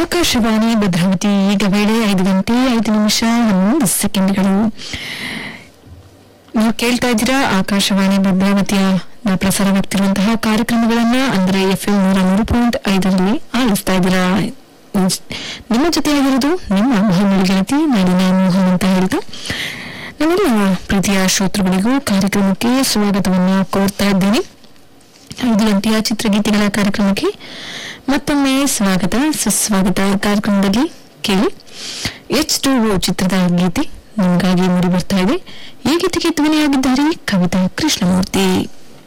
ಆಕಾಶವಾಣಿ ಭದ್ರಾವತಿ ಈಗ ವೇಳೆ ಐದು ಗಂಟೆ ಐದು ನಿಮಿಷ ಹನ್ನೊಂದು ಸೆಕೆಂಡ್ಗಳು ನೀವು ಕೇಳ್ತಾ ಇದ್ದೀರಾ ಆಕಾಶವಾಣಿ ಭದ್ರಾವತಿಯ ನ ಪ್ರಸಾರವಾಗ್ತಿರುವಂತಹ ಕಾರ್ಯಕ್ರಮಗಳನ್ನ ಅಂದ್ರೆ ಎಫ್ ಎಂ ನೂರ ಮೂರು ಪಾಯಿಂಟ್ ಐದರಲ್ಲಿ ಆಲಿಸ್ತಾ ಇದ್ದೀರಾ ನಿಮ್ಮ ಜೊತೆಯಾಗಿರೋದು ನಿಮ್ಮ ಮಹಾಮೂಲಿ ಗೆಳತಿ ನಾಡಿನ ಮೋಹನ್ ಅಂತ ಹೇಳ್ತಾ ನಮ್ಮೆಲ್ಲ ಪ್ರೀತಿಯ ಶ್ರೋತೃಗಳಿಗೂ ಕಾರ್ಯಕ್ರಮಕ್ಕೆ ಸ್ವಾಗತವನ್ನು ಕೋರ್ತಾ ಇದ್ದೇನೆ ಐದು ಗಂಟೆಯ ಚಿತ್ರಗೀತೆಗಳ ಕಾರ್ಯಕ್ರಮಕ್ಕೆ ಮತ್ತೊಮ್ಮೆ ಸ್ವಾಗತ ಸುಸ್ವಾಗತ ಕಾರ್ಯಕ್ರಮದಲ್ಲಿ ಕೇಳಿ ಎಚ್ ಟು ಓ ಚಿತ್ರದ ಗೀತೆ ನಿಮಗಾಗಿ ಮೂಡಿ ಬರ್ತಾ ಇದೆ ಈ ಗೀತೆಗೆ ಧ್ವನಿಯಾಗಿದ್ದಾರೆ ಕವಿತಾ ಕೃಷ್ಣಮೂರ್ತಿ